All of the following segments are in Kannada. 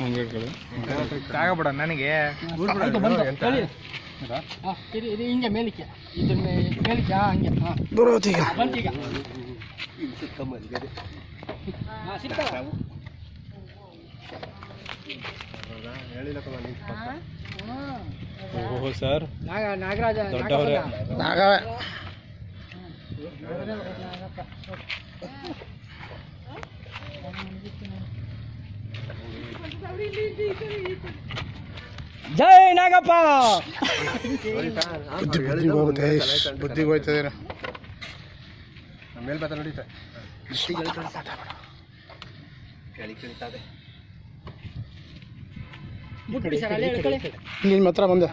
ಆಗಬಿಡ ನನಗೆ ಆಯ್ತು, ಬಂತು. ಹೇಳಿ. ಹಾ, ಇದು ಇದು ಹಿಂಗೆ ಮೇಲಿಕ್ಕೆ ಇದು ಮೇ- ಮೇಲಿಕ್ಕೆ ಹಾ, ಹಂಗೆ ಹಾ. ಬಂತು ಈಗ ಹಾ, ಸಿಗ್ತಲ್ಲ? ಹಾ. ಓಹೋ ಸರ್ ನಾಗ ನಾಗರಾಜ ದೊಡ್ಡವ್ರೆ. ನಾಗಪ್ಪ. ಜೈ ನಾಗಪ್ಪ ಬುದ್ಧಿ ಬುದ್ಧಿ ಹೋಗುತ್ತೆ ಬುದ್ಧಿಗೆ ಹೋಯ್ತದೆ ಮೇಲೆ ಮಾತ್ರ ನಡೀತಾ ಬಿಟ್ಬಿಡಿ ಸರ್ ಅಲ್ಲೇ ಹೇಳ್ಕೊಳ್ಳಿ ನಿನ್ನ ಹತ್ರ ಬಂದೆ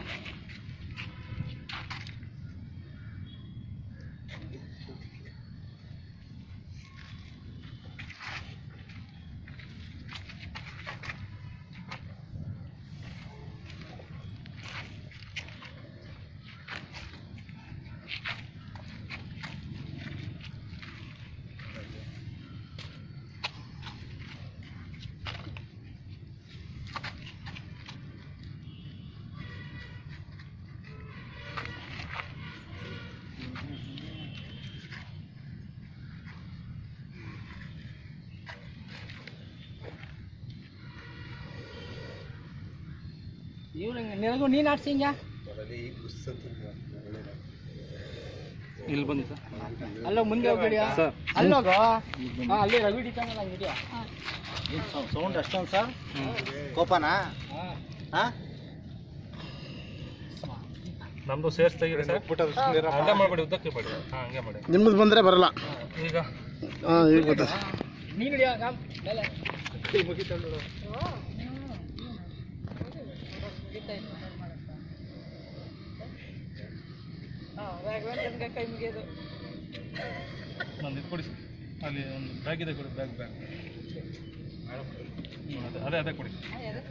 ಇವ್ರು ನಿನಗೂ ನೀನು ಆಡ್ಸಿ ಹಿಂಗ ಇಲ್ಲಿ ಬಂದು ಸರ್ ಅಲ್ಲೋ ಮುಂದೆ ಹೋಗ್ಬೇಡಿ ಸರ್. ಅಲ್ಲೋಗೋ ಹಾ ಅಲ್ಲಿ ರವಿ ಹಿಡಿತಾನಲ್ಲ ಹಂಗೆ ಹಿಡಿಯೋ ಸೌಂಡ್ ಅಷ್ಟೊಂದು ಸರ್ ಕೋಪನಾ ಹಾ ಹಾ ನಮ್ದು ಸೇರ್ಸ್ ತೆಗೀರಿ ಸರ್ ಅರ್ಧ ಮಾಡಬೇಡಿ ಉದ್ದಕ್ಕೆ ಬೇಡಿ ಹಾಂ ಹಂಗೆ ಮಾಡಿ ನಿಮ್ಮದು ಬಂದರೆ ಬರಲ್ಲ ಈಗ ಹಾಂ ಈಗ ಗೊತ್ತಾ ನೀನು ಹಿಡಿಯೋ ರಾಮ್ ಮೇಲೆ ನಂದು ಇದು ಕೊಡಿ ಸರ್ ಅಲ್ಲಿ ಒಂದು ಬ್ಯಾಗ್ ಇದೆ ಕೊಡಿ ಬ್ಯಾಗ್ ಬ್ಯಾಗ್ ಅದೇ ಅದೇ ಅದೇ ಕೊಡಿ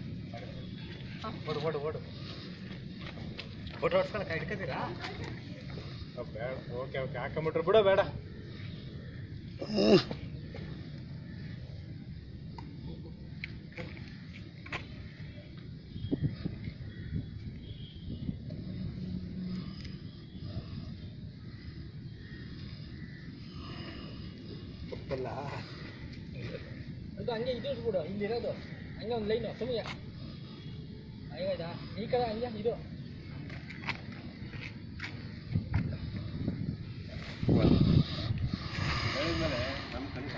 ಓಡು ಓಡು ಓಡು ಫೋಟೋ ಹೊಡ್ಸ್ಕೊಳಕ್ಕೆ ಹಿಡ್ಕೊತೀರಾ ಬೇಡ ಓಕೆ ಓಕೆ ಹಾಕೊಂಬಿಟ್ರೆ ಬಿಡೋ ಬೇಡ ಹ್ಞೂ ಎಲ್ಲ ಅದು ಹಂಗೆ ಇದು ಇಟ್ಬಿಡು ಇಲ್ಲಿರೋದು ಹಂಗೆ ಒಂದು ಲೈನು ಸುಮ್ಮನೆ ಆಯ್ತಾ ಈ ಕಡೆ ಹಂಗೆ ಇದು ಹೇಳಿದ್ಮೇಲೆ ನಮ್ಮ ಕಡೆ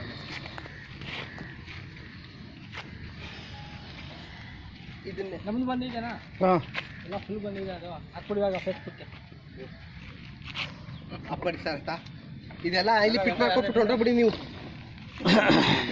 ಇದನ್ನೇ ನಮ್ದು ಬಂದಿದೆನಾ ಹಾಂ ಎಲ್ಲ ಫುಲ್ ಬಂದಿದೆ ಅದು ಹಾಕ್ಬಿಡುವಾಗ ಫೇಸ್ಬುಕ್ಗೆ ಅಪ್ಪಡಿ ಸರ್ ಆಯ್ತಾ ಇದೆಲ್ಲ ಇಲ್ಲಿ ಪಿಕ್ ಮಾಡ್ಕೊಟ್ಬಿಟ್ಟು ಹೊಂಟೋಗ್ಬಿಡಿ ನೀವು